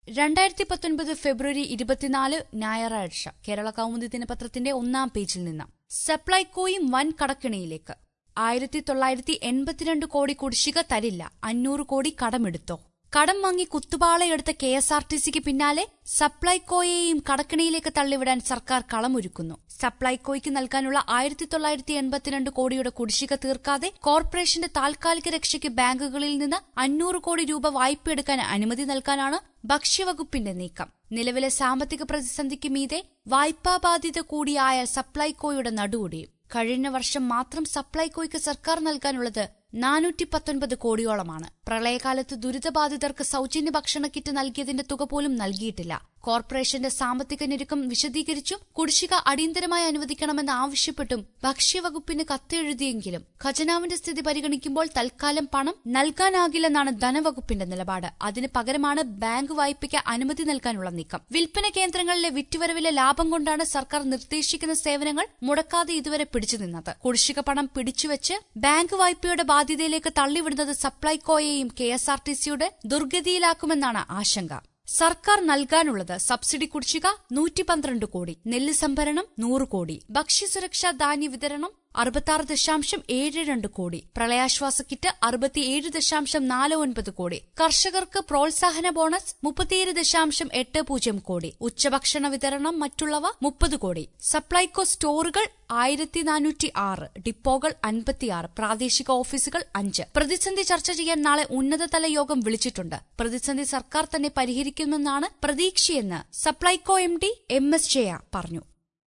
രണ്ടായിരത്തി പത്തൊൻപത് ഫെബ്രുവരി ഇരുപത്തിനാല് ഞായറാഴ്ച കേരള കൗമുദി ദിനപത്രത്തിന്റെ ഒന്നാം പേജിൽ നിന്ന് സപ്ലൈകോയും വൻ കടക്കിണിയിലേക്ക് ആയിരത്തി തൊള്ളായിരത്തി എൺപത്തിരണ്ട് കോടി കുടിശ്ശിക തരില്ല അഞ്ഞൂറ് കോടി കടമെടുത്തോ കടം വാങ്ങി കുത്തുപാളയെടുത്ത കെ എസ് ആർ ടി സിക്ക് പിന്നാലെ സപ്ലൈകോയെയും കടക്കിണിയിലേക്ക് തള്ളിവിടാൻ സർക്കാർ കളമൊരുക്കുന്നു സപ്ലൈകോയ്ക്ക് നൽകാനുള്ള ആയിരത്തി തൊള്ളായിരത്തി എൺപത്തിരണ്ട് കോടിയുടെ കുടിശ്ശിക തീർക്കാതെ കോർപ്പറേഷന്റെ താൽക്കാലിക രക്ഷയ്ക്ക് ബാങ്കുകളിൽ നിന്ന് അഞ്ഞൂറ് കോടി രൂപ വായ്പയെടുക്കാൻ അനുമതി നൽകാനാണ് ഭക്ഷ്യവകുപ്പിന്റെ നീക്കം നിലവിലെ സാമ്പത്തിക പ്രതിസന്ധിക്ക് മീതെ വായ്പാ ബാധ്യത കൂടിയായ സപ്ലൈകോയുടെ നടുവൊടിയും കഴിഞ്ഞ വർഷം മാത്രം സപ്ലൈകോയ്ക്ക് സർക്കാർ നൽകാനുള്ളത് നാനൂറ്റി പത്തൊൻപത് കോടിയോളമാണ് പ്രളയകാലത്ത് ദുരിതബാധിതർക്ക് സൌജന്യ ഭക്ഷണ കിറ്റ് നൽകിയതിന്റെ തുക പോലും നൽകിയിട്ടില്ല കോർപ്പറേഷന്റെ സാമ്പത്തിക ഞെരുക്കം വിശദീകരിച്ചും കുടിശ്ശിക അടിയന്തരമായി അനുവദിക്കണമെന്ന് ആവശ്യപ്പെട്ടും ഭക്ഷ്യവകുപ്പിന് കത്തെഴുതിയെങ്കിലും ഖജനാവിന്റെ സ്ഥിതി പരിഗണിക്കുമ്പോൾ തൽക്കാലം പണം നൽകാനാകില്ലെന്നാണ് ധനവകുപ്പിന്റെ നിലപാട് അതിന് പകരമാണ് ബാങ്ക് വായ്പയ്ക്ക് അനുമതി നൽകാനുള്ള നീക്കം വിൽപ്പന കേന്ദ്രങ്ങളിലെ വിറ്റുവരവിലെ ലാഭം കൊണ്ടാണ് സർക്കാർ നിർദ്ദേശിക്കുന്ന സേവനങ്ങൾ മുടക്കാതെ ഇതുവരെ പിടിച്ചുനിന്നത് കുടിശ്ശിക പണം പിടിച്ചുവെച്ച് ബാങ്ക് വായ്പയുടെ ബാധ്യതയിലേക്ക് തള്ളിവിടുന്നത് സപ്ലൈകോയെയും കെ എസ് ആർ ടി സിയുടെ ദുർഗതിയിലാക്കുമെന്നാണ് ആശങ്ക സർക്കാർ നൽകാനുള്ളത് സബ്സിഡി കുടിശ്ശിക നൂറ്റി പന്ത്രണ്ട് കോടി നെല്ല് സംഭരണം നൂറ് കോടി ഭക്ഷ്യസുരക്ഷാ ധാന്യ വിതരണം അറുപത്തിയാറ് ദശാംശം ഏഴ് രണ്ട് കോടി പ്രളയാശ്വാസ കിറ്റ് അറുപത്തിയേഴ് ദശാംശം നാല് ഒൻപത് കോടി കർഷകർക്ക് പ്രോത്സാഹന ബോണസ് മുപ്പത്തിയേഴ് ദശാംശം എട്ട് പൂജ്യം കോടി ഉച്ചഭക്ഷണ വിതരണം മറ്റുള്ളവ മുപ്പത് കോടി സപ്ലൈകോ സ്റ്റോറുകൾ ആയിരത്തി നാനൂറ്റി ആറ് ഡിപ്പോകൾ അൻപത്തിയാറ് പ്രാദേശിക ഓഫീസുകൾ അഞ്ച് പ്രതിസന്ധി ചർച്ച ചെയ്യാൻ നാളെ ഉന്നതതല യോഗം വിളിച്ചിട്ടുണ്ട് പ്രതിസന്ധി സർക്കാർ തന്നെ പരിഹരിക്കുമെന്നാണ് പ്രതീക്ഷയെന്ന് Supplyco M D M S Jaya പറഞ്ഞു